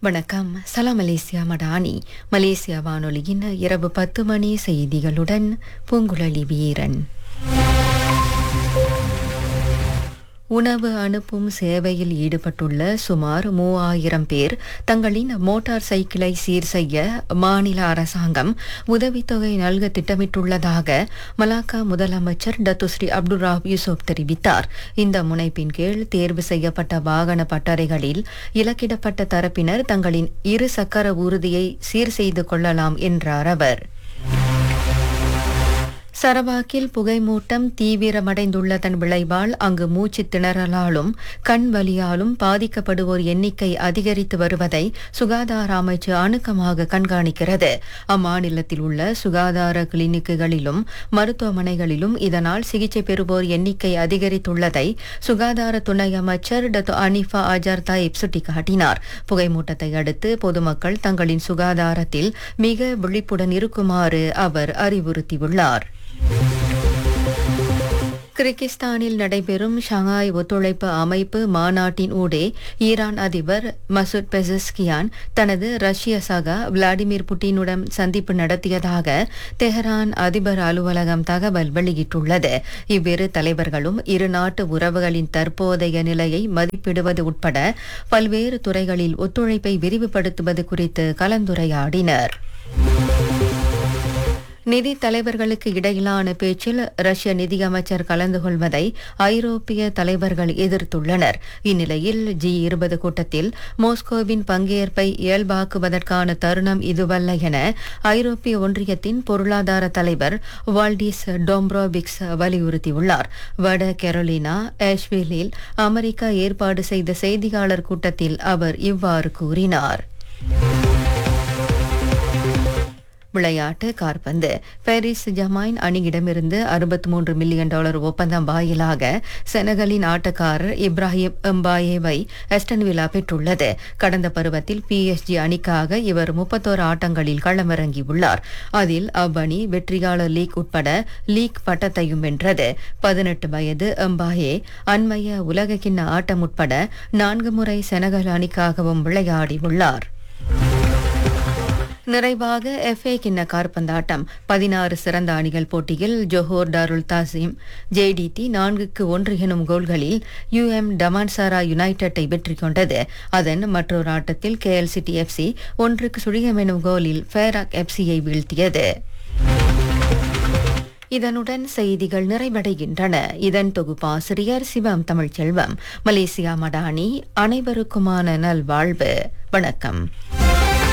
வணக்கம் சலாம் Malaysia Madani Malaysia வானொலியின் இரவு பத்து மணி செய்திகளுடன் பூங்குழலி வீரன் உணவு அனுப்பும் சேவையில் ஈடுபட்டுள்ள சுமார் மூவாயிரம் பேர் தங்களின் மோட்டார் சைக்கிளை சீர் செய்ய மாநில அரசாங்கம் உதவித்தொகை நல்க திட்டமிட்டுள்ளதாக மலாக்கா முதலமைச்சர் டத்துஸ்ரீ அப்துராப் யூசுப் தெரிவித்தார் இந்த முனைப்பின் கீழ் தேர்வு செய்யப்பட்ட வாகன பட்டறைகளில் இலக்கிடப்பட்ட தரப்பினர் தங்களின் இரு சக்கர ஊர்தியை சீர் செய்து கொள்ளலாம் என்றார் அவர் சரவாக்கில் புகைமூட்டம் தீவிரமடைந்துள்ளதன் விளைவால் அங்கு மூச்சு திணறலாலும் கண் வலியாலும் பாதிக்கப்படுவோர் எண்ணிக்கை அதிகரித்து வருவதை சுகாதார அமைச்சு அணுக்கமாக கண்காணிக்கிறது அம்மாநிலத்தில் உள்ள சுகாதார கிளினிக்குகளிலும் மருத்துவமனைகளிலும் இதனால் சிகிச்சை பெறுவோர் எண்ணிக்கை அதிகரித்துள்ளதை சுகாதார துணை அமைச்சர் டத்து அனிஃபா அஜர் தாயிப் சுட்டிக்காட்டினார் புகைமூட்டத்தை அடுத்து பொதுமக்கள் தங்களின் சுகாதாரத்தில் மிக விழிப்புடன் இருக்குமாறு அவர் அறிவுறுத்தியுள்ளார் கிர்கிஸ்தானில் நடைபெறும் ஷங்காய் ஒத்துழைப்பு அமைப்பு மாநாட்டின் ஊடே ஈரான் அதிபர் மசூத் பெசஸ்கியான் தனது ரஷ்ய சகா விளாடிமிர் புட்டினுடன் சந்திப்பு நடத்தியதாக தெஹரான் அதிபர் அலுவலகம் தகவல் வெளியிட்டுள்ளது இவ்விரு தலைவர்களும் இரு நாட்டு உறவுகளின் தற்போதைய நிலையை மதிப்பிடுவது உட்பட பல்வேறு துறைகளில் ஒத்துழைப்பை விரிவுபடுத்துவது குறித்து கலந்துரையாடினர் நிதி தலைவர்களுக்கு இடையிலான பேச்சில் ரஷ்ய நிதியமைச்சர் கலந்து கொள்வதை ஐரோப்பிய தலைவர்கள் எதிர்த்துள்ளனர் இந்நிலையில் ஜி இருபது கூட்டத்தில் மாஸ்கோவின் பங்கேற்பை இயல்பாக்குவதற்கான தருணம் இதுவல்ல என ஐரோப்பிய ஒன்றியத்தின் பொருளாதார தலைவர் வால்டிஸ் டோம்ப்ரோபிக்ஸ் வலியுறுத்தியுள்ளார் வட கெரோலினா ஆஷ்விலில் அமெரிக்கா ஏற்பாடு செய்த செய்தியாளர் கூட்டத்தில் அவர் இவ்வாறு கூறினார் விளையாட்டு கார்பந்து பாரிஸ் ஜமாயின் அணியிடமிருந்து அறுபத்தி மூன்று மில்லியன் டாலர் ஒப்பந்தம் வாயிலாக செனகலின் ஆட்டக்காரர் இப்ராஹிம் எம்பாயேவை எஸ்டன் விழா பெற்றுள்ளது கடந்த பருவத்தில் பிஎஸ்ஜி அணிக்காக இவர் முப்பத்தோரு ஆட்டங்களில் களமிறங்கியுள்ளார் அதில் அவ்வணி வெற்றியாளர் லீக் உட்பட லீக் பட்டத்தையும் வென்றது பதினெட்டு வயது எம்பாயே அண்மைய உலகக்கிண்ண ஆட்டம் உட்பட நான்கு முறை செனகல் அணிக்காகவும் விளையாடியுள்ளார் நிறைவாக எஃப்ஏ கிண்ண கார்பந்தாட்டம் பதினாறு சிறந்த அணிகள் போட்டியில் ஜோஹோர் டாருல் தாசிம் ஜேடிடி நான்குக்கு ஒன்று எனும் கோல்களில் யுஎம் டமான்சாரா யுனைடெட்டை வெற்றி கொண்டது அதன் மற்றொரு ஆட்டத்தில் கேஎல் சிட்டி எஃப்சி ஒன்றுக்கு சுழியம் எனும் கோலில் ஃபேராக் எஃப்சியை வீழ்த்தியது இதனுடன் செய்திகள் நிறைவடைகின்றன இதன் தொகுப்பாசிரியர் சிவம் தமிழ்ச்செல்வம் மலேசியா மடானி அனைவருக்குமான நல்வாழ்வு வணக்கம்